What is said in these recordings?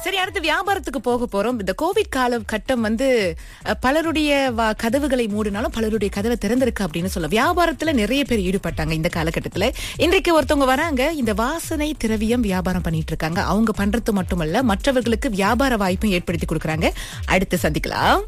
சரி அடுத்து வியாபாரத்துக்கு போக போறோம் இந்த கோவிட் கால கட்டம் வந்து அஹ், பலருடைய வா- கதவுகளை மூடினாலும் பலருடைய கதவை திறந்திருக்கு அப்படின்னு சொல்ல வியாபாரத்துல நிறைய பேர் ஈடுபட்டாங்க இந்த காலகட்டத்துல இன்றைக்கு ஒருத்தவங்க வராங்க இந்த வாசனை திரவியம் வியாபாரம் பண்ணிட்டு இருக்காங்க அவங்க பண்றது மட்டுமல்ல மற்றவர்களுக்கு வியாபார வாய்ப்பும் ஏற்படுத்தி கொடுக்கறாங்க அடுத்து சந்திக்கலாம்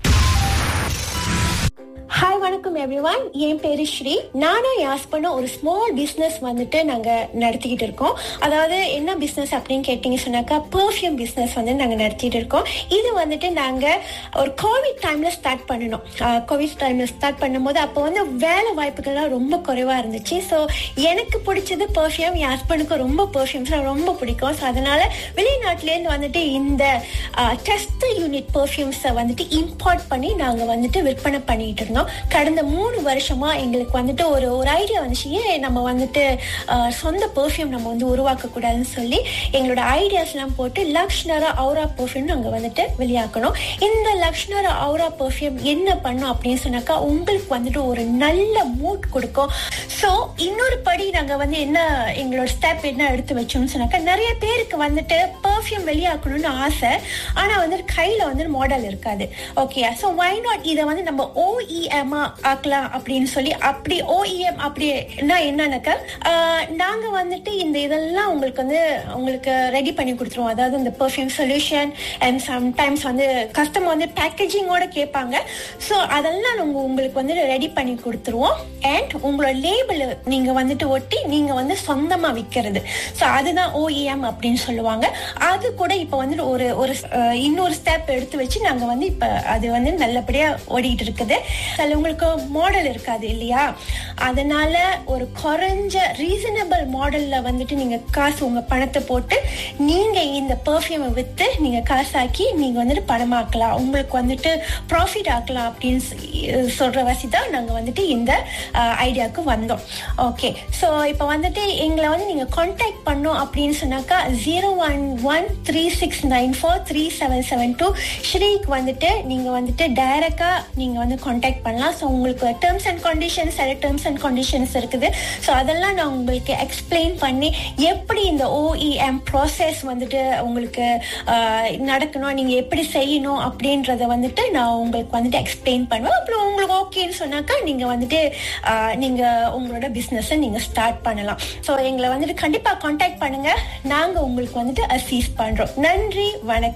ஹாய் வணக்கம் எவ்ரிவன் என் பேரு ஸ்ரீ நானும் என் ஹஸ்பண்டும் ஒரு ஸ்மால் பிசினஸ் வந்துட்டு நாங்க நடத்திக்கிட்டு இருக்கோம் அதாவது என்ன பிசினஸ் அப்படின்னு கேட்டீங்க சொன்னாக்கா பெர்ஃப்யூம் பிசினஸ் வந்து நாங்க நடத்திட்டு இருக்கோம் இது வந்துட்டு நாங்க ஒரு கோவிட் டைம்ல ஸ்டார்ட் பண்ணணும் கோவிட் டைம்ல ஸ்டார்ட் பண்ணும்போது அப்போ வந்து வேலை வாய்ப்புகள்லாம் ரொம்ப குறைவா இருந்துச்சு ஸோ எனக்கு பிடிச்சது பெர்ஃப்யூம் என் ஹஸ்பண்டுக்கு ரொம்ப பெர்ஃப்யூம்ஸ் ரொம்ப பிடிக்கும் ஸோ அதனால வெளிநாட்டிலேருந்து வந்துட்டு இந்த டெஸ்ட் யூனிட் பெர்ஃப்யூம்ஸை வந்துட்டு இம்போர்ட் பண்ணி நாங்க வந்துட்டு விற்பனை பண்ணிட்டு இருந்தோம் கடந்த மூணு வருஷமா எங்களுக்கு வந்துட்டு ஒரு ஒரு ஐடியா வந்துச்சு ஏன் நம்ம வந்துட்டு ஆஹ், சொந்த பெர்ஃப்யூம் நம்ம வந்து உருவாக்க கூடாதுன்னு சொல்லி எங்களோட ஐடியாஸ் எல்லாம் போட்டு லக்ஷ்னரா அவுரா பெர்ஃப்யூம் நாங்க வந்துட்டு வெளியாக்கணும் இந்த லக்ஷ்னரா அவுரா பெர்ஃப்யூம் என்ன பண்ணும் அப்படின்னு சொன்னாக்கா உங்களுக்கு வந்துட்டு ஒரு நல்ல மூட் கொடுக்கும் ஸோ இன்னொரு படி நாங்க வந்து என்ன எங்களோட ஸ்டெப் என்ன எடுத்து வச்சோம்னு சொன்னாக்கா நிறைய பேருக்கு வந்துட்டு பெர்ஃப்யூம் வெளியாக்கணும்னு ஆசை ஆனா வந்துட்டு கையில வந்து மாடல் இருக்காது ஓகே ஸோ வை நாட் இதை வந்து நம்ம ஓஇஎம் ஆக்கலாம் அப்படின்னு சொல்லி அப்படி ஓஇஎம் அப்படின்னா என்னன்னாக்கா ஆஹ், நாங்க வந்துட்டு இந்த இதெல்லாம் உங்களுக்கு வந்து உங்களுக்கு ரெடி பண்ணி கொடுத்துருவோம் அதாவது இந்த பெர்ஃப்யூம் சொல்யூஷன் அண்ட் சம்டைம்ஸ் வந்து கஸ்டமர் வந்து பேக்கேஜிங்கோட கேட்பாங்க ஸோ அதெல்லாம் நாங்க உங்களுக்கு வந்து ரெடி பண்ணி கொடுத்துருவோம் அண்ட் உங்களோட லேபிள் நீங்க வந்துட்டு ஒட்டி நீங்க வந்து சொந்தமா விற்கிறது ஸோ அதுதான் ஓஇஎம் அப்படின்னு சொல்லுவாங்க அது கூட இப்போ வந்துட்டு ஒரு ஒரு அஹ், இன்னொரு ஸ்டெப் எடுத்து வச்சு நாங்க வந்து இப்போ அது வந்து நல்லபடியா ஓடிட்டு இருக்குது அதில் உங்களுக்கு மாடல் இருக்காது இல்லையா அதனால ஒரு குறைஞ்ச ரீசனபிள் மாடல்ல வந்துட்டு நீங்க காசு உங்க பணத்தை போட்டு நீங்க இந்த பெர்ஃப்யூமை வித்து நீங்க காசாக்கி நீங்க வந்துட்டு பணமாக்கலாம் உங்களுக்கு வந்துட்டு ப்ராஃபிட் ஆக்கலாம் அப்படின்னு சொ- சொல்ற வசி தான் நாங்க வந்துட்டு இந்த ஐடியாவுக்கு வந்தோம் ஓகே ஸோ இப்போ வந்துட்டு எங்களை வந்து நீங்க கான்டாக்ட் பண்ணோம் அப்படின்னு சொன்னாக்கா zero one one three six nine four three seven seven two ஸ்ரீக்கு வந்துட்டு நீங்க வந்துட்டு டைரக்டா நீங்க வந்து கான்டாக்ட் பண்ணலாம் ஸோ உங்களுக்கு டேர்ம்ஸ் அண்ட் கண்டிஷன்ஸ் சில டேர்ம்ஸ் அண்ட் கண்டிஷன்ஸ் இருக்குது ஸோ அதெல்லாம் நான் உங்களுக்கு எக்ஸ்பிளைன் பண்ணி எப்படி இந்த ஓஇஎம் ப்ராசஸ் வந்துட்டு உங்களுக்கு ஆஹ், நடக்கணும் நீங்க எப்படி செய்யணும் அப்படின்றத வந்துட்டு நான் உங்களுக்கு வந்துட்டு எக்ஸ்பிளைன் பண்ணுவேன் அப்புறம் உங்களுக்கு ஓகேன்னு சொன்னாக்கா நீங்க வந்துட்டு ஆஹ், நீங்க உங்களோட பிசினஸை நீங்க ஸ்டார்ட் பண்ணலாம் ஸோ எங்களை வந்துட்டு கண்டிப்பா கான்டாக்ட் பண்ணுங்க நாங்க உங்களுக்கு வந்துட்டு அசீஸ் பண்றோம் நன்றி வணக்கம்